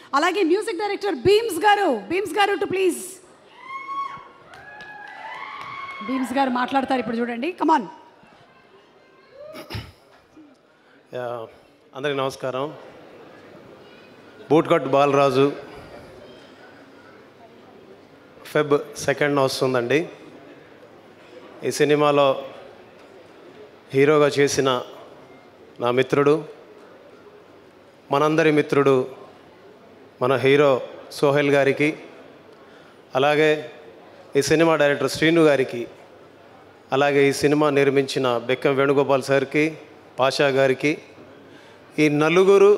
అలాగే music director Bheems garu Bheems garu to please Bheems garu మాట్లాడతారు ఇప్పుడు చూడండి కమాన్ యా, అందరికీ నమస్కారం బూట్కట్ బాలరాజు ఫెబ్ సెకండ్ వస్తుందండి ఈ సినిమాలో హీరోగా చేసిన నా మిత్రుడు మనందరి మిత్రుడు మన హీరో సోహెల్ గారికి అలాగే ఈ సినిమా డైరెక్టర్ శ్రీను గారికి అలాగే ఈ సినిమా నిర్మించిన బెక్కం వేణుగోపాల్ సార్కి పాషా గారికి ఈ నలుగురు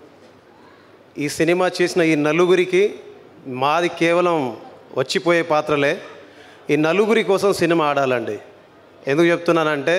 ఈ సినిమా చేసిన ఈ నలుగురికి మాది కేవలం వచ్చిపోయే పాత్రలే ఈ నలుగురి కోసం సినిమా ఆడాలండి ఎందుకు చెప్తున్నానంటే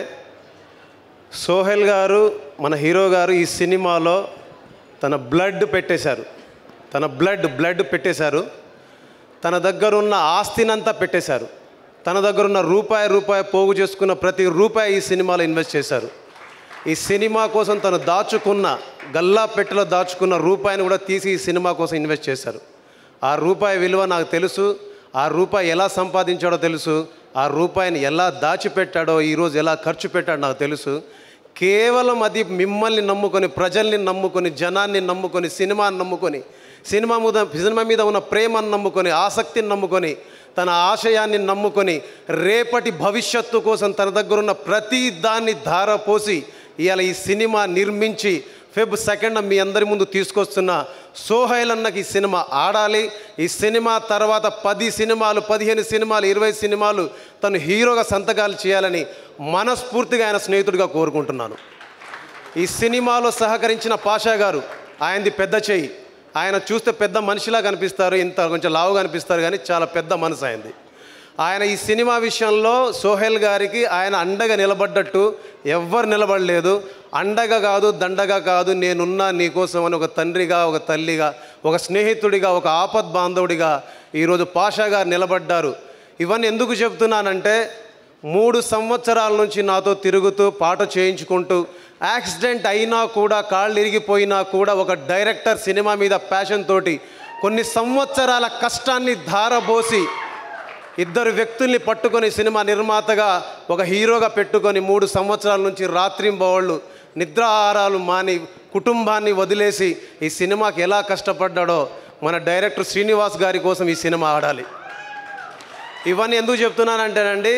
సోహెల్ గారు మన హీరో గారు ఈ సినిమాలో తన బ్లడ్ పెట్టేశారు తన బ్లడ్ బ్లడ్ పెట్టేశారు తన దగ్గర ఉన్న ఆస్తినంతా పెట్టేశారు తన దగ్గర ఉన్న రూపాయి రూపాయి పోగు చేసుకున్న ప్రతి రూపాయి ఈ సినిమాలో ఇన్వెస్ట్ చేశారు ఈ సినిమా కోసం తను దాచుకున్న గల్లా పెట్టెలో దాచుకున్న రూపాయిని కూడా తీసి ఈ సినిమా కోసం ఇన్వెస్ట్ చేశారు ఆ రూపాయి విలువ నాకు తెలుసు ఆ రూపాయి ఎలా సంపాదించాడో తెలుసు ఆ రూపాయిని ఎలా దాచిపెట్టాడో ఈరోజు ఎలా ఖర్చు పెట్టాడో నాకు తెలుసు కేవలం అది మిమ్మల్ని నమ్ముకొని ప్రజల్ని నమ్ముకొని జనాన్ని నమ్ముకొని సినిమాని నమ్ముకొని సినిమా మీద సినిమా మీద ఉన్న ప్రేమను నమ్ముకొని ఆసక్తిని నమ్ముకొని తన ఆశయాన్ని నమ్ముకొని రేపటి భవిష్యత్తు కోసం తన దగ్గర ఉన్న ప్రతి దాన్ని ధార పోసి ఇవాళ ఈ సినిమా నిర్మించి ఫెబ్ సెకండ్ మీ అందరి ముందు తీసుకొస్తున్న సోహైల్ అన్నకి ఈ సినిమా ఆడాలి ఈ సినిమా తర్వాత పది సినిమాలు పదిహేను సినిమాలు ఇరవై సినిమాలు తను హీరోగా సంతకాలు చేయాలని మనస్ఫూర్తిగా ఆయన స్నేహితుడిగా కోరుకుంటున్నాను ఈ సినిమాలో సహకరించిన పాషా గారు ఆయనది పెద్ద చెయ్యి ఆయన చూస్తే పెద్ద మనిషిలా కనిపిస్తారు ఇంత కొంచెం లావుగా కనిపిస్తారు కానీ చాలా పెద్ద మనసు ఆయనది ఆయన ఈ సినిమా విషయంలో సోహెల్ గారికి ఆయన అండగా నిలబడ్డట్టు ఎవ్వరు నిలబడలేదు అండగా కాదు దండగా కాదు నేనున్నా నీకోసం అని ఒక తండ్రిగా ఒక తల్లిగా ఒక స్నేహితుడిగా ఒక ఆపద్ బాంధవుడిగా ఈరోజు పాషా గారు నిలబడ్డారు ఇవన్నీ ఎందుకు చెప్తున్నానంటే మూడు సంవత్సరాల నుంచి నాతో తిరుగుతూ పాట చేయించుకుంటూ యాక్సిడెంట్ అయినా కూడా కాళ్ళు ఇరిగిపోయినా కూడా ఒక డైరెక్టర్ సినిమా మీద ప్యాషన్ తోటి కొన్ని సంవత్సరాల కష్టాన్ని ధారబోసి ఇద్దరు వ్యక్తుల్ని పట్టుకొని సినిమా నిర్మాతగా ఒక హీరోగా పెట్టుకొని మూడు సంవత్సరాల నుంచి రాత్రింబవళ్ళు నిద్రాహారాలు మాని కుటుంబాన్ని వదిలేసి ఈ సినిమాకి ఎలా కష్టపడ్డాడో మన డైరెక్టర్ శ్రీనివాస్ గారి కోసం ఈ సినిమా ఆడాలి ఇవన్నీ ఎందుకు చెప్తున్నానంటేనండి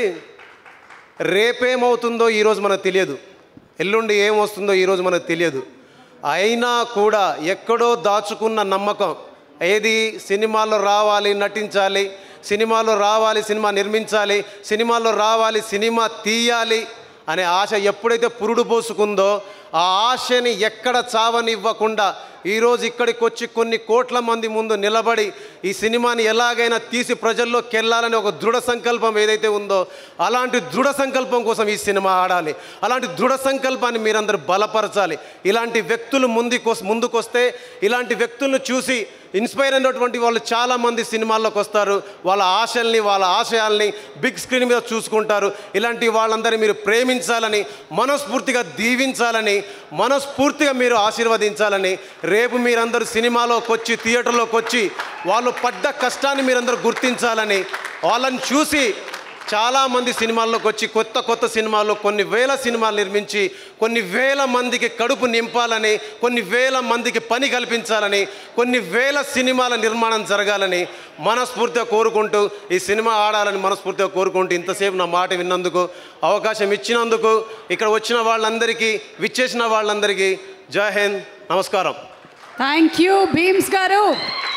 రేపేమవుతుందో ఈరోజు మనకు తెలియదు ఎల్లుండి ఏమొస్తుందో ఈరోజు మనకు తెలియదు అయినా కూడా ఎక్కడో దాచుకున్న నమ్మకం ఏది సినిమాలో రావాలి నటించాలి సినిమాలో రావాలి సినిమా నిర్మించాలి సినిమాలో రావాలి సినిమా తీయాలి అనే ఆశ ఎప్పుడైతే పురుడు పోసుకుందో ఆ ఆశని ఎక్కడ చావనివ్వకుండా ఈరోజు ఇక్కడికి వచ్చి కొన్ని కోట్ల మంది ముందు నిలబడి ఈ సినిమాని ఎలాగైనా తీసి ప్రజల్లోకి వెళ్ళాలని ఒక దృఢ సంకల్పం ఏదైతే ఉందో అలాంటి దృఢ సంకల్పం కోసం ఈ సినిమా ఆడాలి అలాంటి దృఢ సంకల్పాన్ని మీరందరూ బలపరచాలి ఇలాంటి వ్యక్తులు ముందుకు ముందుకొస్తే ఇలాంటి వ్యక్తులను చూసి ఇన్స్పైర్ అయినటువంటి వాళ్ళు చాలామంది సినిమాల్లోకి వస్తారు వాళ్ళ ఆశల్ని వాళ్ళ ఆశయాల్ని బిగ్ స్క్రీన్ మీద చూసుకుంటారు ఇలాంటి వాళ్ళందరినీ మీరు ప్రేమించాలని మనస్ఫూర్తిగా దీవించాలని మనస్ఫూర్తిగా మీరు ఆశీర్వదించాలని రేపు మీరందరూ సినిమాలోకి వచ్చి థియేటర్లోకి వచ్చి వాళ్ళు పడ్డ కష్టాన్ని మీరందరూ గుర్తించాలని వాళ్ళని చూసి చాలామంది సినిమాల్లోకి వచ్చి కొత్త కొత్త సినిమాల్లో కొన్ని వేల సినిమాలు నిర్మించి కొన్ని వేల మందికి కడుపు నింపాలని కొన్ని వేల మందికి పని కల్పించాలని కొన్ని వేల సినిమాల నిర్మాణం జరగాలని మనస్ఫూర్తిగా కోరుకుంటూ ఈ సినిమా ఆడాలని మనస్ఫూర్తిగా కోరుకుంటూ ఇంతసేపు నా మాట విన్నందుకు అవకాశం ఇచ్చినందుకు ఇక్కడ వచ్చిన వాళ్ళందరికీ విచ్చేసిన వాళ్ళందరికీ జై హింద్ నమస్కారం థ్యాంక్ యూ భీమ్స్ గారు